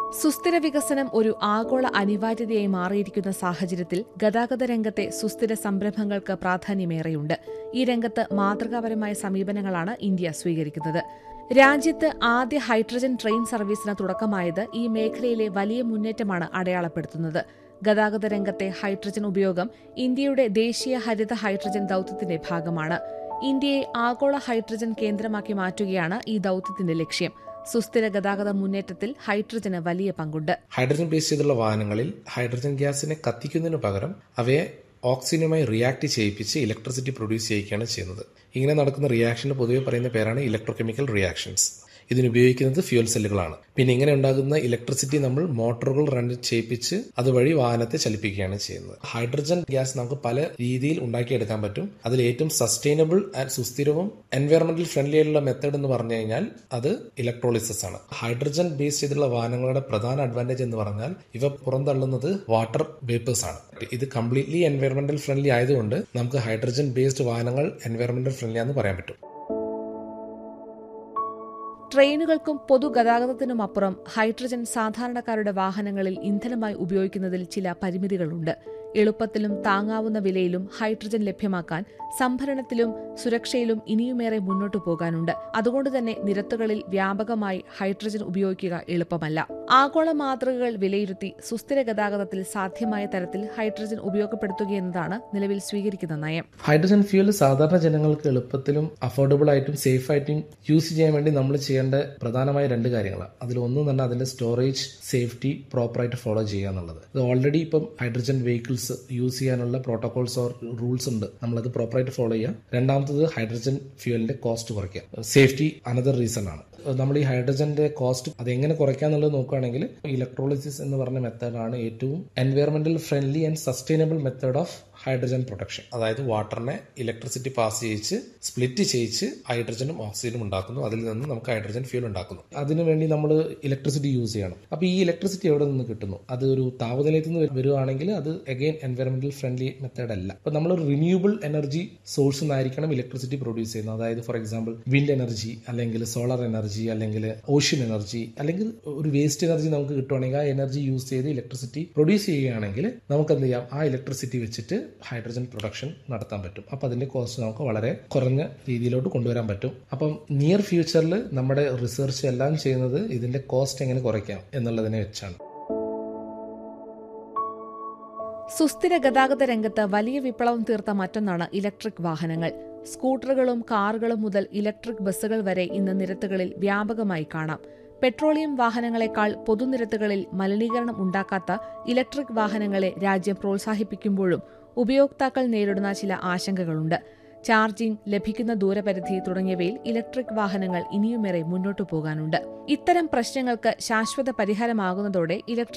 സുസ്ഥിര വികസനം ഒരു ആഗോള അനിവാര്യതയായി മാറിയിരിക്കുന്ന സാഹചര്യത്തിൽ ഗതാഗത രംഗത്തെ സുസ്ഥിര സംരംഭങ്ങൾക്ക് പ്രാധാന്യമേറെയുണ്ട് ഈ രംഗത്ത് മാതൃകാപരമായ സമീപനങ്ങളാണ് ഇന്ത്യ സ്വീകരിക്കുന്നത് രാജ്യത്ത് ആദ്യ ഹൈഡ്രജൻ ട്രെയിൻ സർവീസിന് തുടക്കമായത് ഈ മേഖലയിലെ വലിയ മുന്നേറ്റമാണ് അടയാളപ്പെടുത്തുന്നത് ഗതാഗത രംഗത്തെ ഹൈഡ്രജൻ ഉപയോഗം ഇന്ത്യയുടെ ദേശീയ ഹരിത ഹൈഡ്രജൻ ദൌത്യത്തിന്റെ ഭാഗമാണ് ഇന്ത്യയെ ആഗോള ഹൈഡ്രജൻ കേന്ദ്രമാക്കി മാറ്റുകയാണ് ഈ ദൌത്യത്തിന്റെ ലക്ഷ്യം സുസ്ഥിര ഗതാഗത മുന്നേറ്റത്തിൽ ഹൈഡ്രജന് വലിയ പങ്കുണ്ട് ഹൈഡ്രജൻ ബേസ് ചെയ്തുള്ള വാഹനങ്ങളിൽ ഹൈഡ്രജൻ ഗ്യാസിനെ കത്തിക്കുന്നതിന് പകരം അവയെ ഓക്സിജനുമായി റിയാക്ട് ചെയ്യിപ്പിച്ച് ഇലക്ട്രിസിറ്റി പ്രൊഡ്യൂസ് ചെയ്യിക്കുകയാണ് ചെയ്യുന്നത് ഇങ്ങനെ നടക്കുന്ന റിയാക്ഷന് പൊതുവെ പറയുന്ന പേരാണ് ഇലക്ട്രോകെമിക്കൽ റിയാക്ഷൻസ് ഇതിനുപയോഗിക്കുന്നത് ഫ്യൂൽ സെല്ലുകളാണ് പിന്നെ ഇങ്ങനെ ഉണ്ടാകുന്ന ഇലക്ട്രിസിറ്റി നമ്മൾ മോട്ടോറുകൾ റൺ ചെയ്യിപ്പിച്ച് അതുവഴി വാഹനത്തെ ചലിപ്പിക്കുകയാണ് ചെയ്യുന്നത് ഹൈഡ്രജൻ ഗ്യാസ് നമുക്ക് പല രീതിയിൽ ഉണ്ടാക്കിയെടുക്കാൻ പറ്റും അതിൽ ഏറ്റവും സസ്റ്റൈനബിൾ ആൻഡ് സുസ്ഥിരവും എൻവയറമെന്റൽ ഫ്രണ്ട്ലി ആയിട്ടുള്ള മെത്തേഡ് എന്ന് പറഞ്ഞു കഴിഞ്ഞാൽ അത് ഇലക്ട്രോളിസിസ് ആണ് ഹൈഡ്രജൻ ബേസ് ചെയ്തുള്ള വാഹനങ്ങളുടെ പ്രധാന അഡ്വാൻറ്റേജ് എന്ന് പറഞ്ഞാൽ ഇവ പുറന്തള്ളുന്നത് വാട്ടർ വേപ്പേഴ്സ് ആണ് ഇത് കംപ്ലീറ്റ്ലി എൻവയറമെന്റൽ ഫ്രണ്ട്ലി ആയതുകൊണ്ട് നമുക്ക് ഹൈഡ്രജൻ ബേസ്ഡ് വാഹനങ്ങൾ എൻവയറമെന്റൽ ഫ്രണ്ട്ലി ആണെന്ന് പറയാൻ പറ്റും ട്രെയിനുകൾക്കും പൊതുഗതാഗതത്തിനുമപ്പുറം ഹൈഡ്രജൻ സാധാരണക്കാരുടെ വാഹനങ്ങളിൽ ഇന്ധനമായി ഉപയോഗിക്കുന്നതിൽ ചില പരിമിതികളുണ്ട് എളുപ്പത്തിലും താങ്ങാവുന്ന വിലയിലും ഹൈഡ്രജൻ ലഭ്യമാക്കാൻ സംഭരണത്തിലും സുരക്ഷയിലും ഇനിയുമേറെ മുന്നോട്ടു പോകാനുണ്ട് അതുകൊണ്ട് തന്നെ നിരത്തുകളിൽ വ്യാപകമായി ഹൈഡ്രജൻ ഉപയോഗിക്കുക എളുപ്പമല്ല ആഗോള മാതൃകകൾ വിലയിരുത്തി സുസ്ഥിര ഗതാഗതത്തിൽ സാധ്യമായ തരത്തിൽ ഹൈഡ്രജൻ ഉപയോഗപ്പെടുത്തുകയെന്നതാണ് നിലവിൽ സ്വീകരിക്കുന്ന നയം ഹൈഡ്രജൻ ഫ്യൂൽ സാധാരണ ജനങ്ങൾക്ക് എളുപ്പത്തിലും അഫോർഡബിൾ ആയിട്ടും സേഫ് ആയിട്ടും യൂസ് ചെയ്യാൻ വേണ്ടി നമ്മൾ ചെയ്യേണ്ട പ്രധാനമായ രണ്ട് കാര്യങ്ങളാണ് അതിൽ ഒന്ന് തന്നെ അതിന്റെ സ്റ്റോറേജ് സേഫ്റ്റി പ്രോപ്പറായിട്ട് ഫോളോ ചെയ്യുക എന്നുള്ളത് ഇത് ഓൾറെഡി ഇപ്പം ഹൈഡ്രജൻ വെഹിക്കിൾസ് യൂസ് ചെയ്യാനുള്ള പ്രോട്ടോകോൾസ് ഓർ റൂൾസ് ഉണ്ട് നമ്മളത് പ്രോപ്പറായിട്ട് ഫോളോ ചെയ്യുക രണ്ടാമത്തത് ഹൈഡ്രജൻ ഫ്യൂലിന്റെ കോസ്റ്റ് കുറയ്ക്കുക സേഫ്റ്റി അനദർ റീസൺ ആണ് നമ്മൾ ഈ ഹൈഡ്രജന്റെ കോസ്റ്റ് അതെങ്ങനെ കുറയ്ക്കാന്നുള്ളത് നോക്കുകയാണെങ്കിൽ ഇലക്ട്രോളിസിസ് എന്ന് പറഞ്ഞ മെത്തേഡാണ് ഏറ്റവും environmental friendly and sustainable method of hydrogen production അതായത് വാട്ടറിനെ ഇലക്ട്രിസിറ്റി പാസ് ചെയ്യിച്ച് സ്പ്ലിറ്റ് ചെയ്യിച്ച് ഹൈഡ്രജനും ഓക്സിജനും ഉണ്ടാക്കുന്നു അതിൽ നിന്ന് നമുക്ക് ഹൈഡ്രജൻ ഫ്യൂൽ ഉണ്ടാക്കുന്നു അതിനുവേണ്ടി നമ്മൾ ഇലക്ട്രിസിറ്റി യൂസ് ചെയ്യണം അപ്പോൾ ഈ ഇലക്ട്രിസിറ്റി എവിടെ നിന്ന് കിട്ടുന്നു അത് ഒരു താപനിലയത്തിൽ നിന്ന് വരുവാണെങ്കിൽ അത് അഗെയിൻ എൻവയറമെന്റൽ ഫ്രണ്ട്ലി മെത്തേഡ് അല്ല അപ്പോൾ നമ്മൾ റിന്യൂവബിൾ എനർജി സോഴ്സ് നിന്നായിരിക്കണം ഇലക്ട്രിസിറ്റി പ്രൊഡ്യൂസ് ചെയ്യുന്നത് അതായത് ഫോർ എക്സാമ്പിൾ വിൻഡ് എനർജി അല്ലെങ്കിൽ സോളാർ എനർജി അല്ലെങ്കിൽ ഓഷ്യൻ എനർജി അല്ലെങ്കിൽ ഒരു വേസ്റ്റ് എനർജി നമുക്ക് കിട്ടുവാണെങ്കിൽ ആ എനർജി യൂസ് ചെയ്ത് ഇലക്ട്രിസിറ്റി പ്രൊഡ്യൂസ് ചെയ്യുകയാണെങ്കിൽ നമുക്ക് എന്ത് ചെയ്യാം ആ ഇലക്ട്രിസിറ്റി വെച്ചിട്ട് ഹൈഡ്രജൻ പ്രൊഡക്ഷൻ നടത്താൻ പറ്റും അപ്പം അതിന്റെ കോസ്റ്റ് നമുക്ക് വളരെ കുറഞ്ഞ രീതിയിലോട്ട് കൊണ്ടുവരാൻ പറ്റും അപ്പം നിയർ ഫ്യൂച്ചറിൽ നമ്മുടെ റിസർച്ച് എല്ലാം ചെയ്യുന്നത് ഇതിന്റെ കോസ്റ്റ് എങ്ങനെ കുറയ്ക്കാം എന്നുള്ളതിനെ വെച്ചാണ് സുസ്ഥിര ഗതാഗത രംഗത്ത് വലിയ വിപ്ലവം തീർത്ത മറ്റൊന്നാണ് ഇലക്ട്രിക് വാഹനങ്ങൾ സ്കൂട്ടറുകളും കാറുകളും മുതൽ ഇലക്ട്രിക് ബസ്സുകൾ വരെ ഇന്ന് നിരത്തുകളിൽ വ്യാപകമായി കാണാം പെട്രോളിയം വാഹനങ്ങളെക്കാൾ പൊതുനിരത്തുകളിൽ മലിനീകരണം ഉണ്ടാക്കാത്ത ഇലക്ട്രിക് വാഹനങ്ങളെ രാജ്യം പ്രോത്സാഹിപ്പിക്കുമ്പോഴും ഉപയോക്താക്കൾ നേരിടുന്ന ചില ആശങ്കകളുണ്ട് ചാർജിംഗ് ലഭിക്കുന്ന ദൂരപരിധി തുടങ്ങിയവയിൽ ഇലക്ട്രിക് വാഹനങ്ങൾ ഇനിയുമേറെ മുന്നോട്ടു പോകാനുണ്ട് ഇത്തരം പ്രശ്നങ്ങൾക്ക് ശാശ്വത പരിഹാരമാകുന്നതോടെ ഇലക്ട്രിക്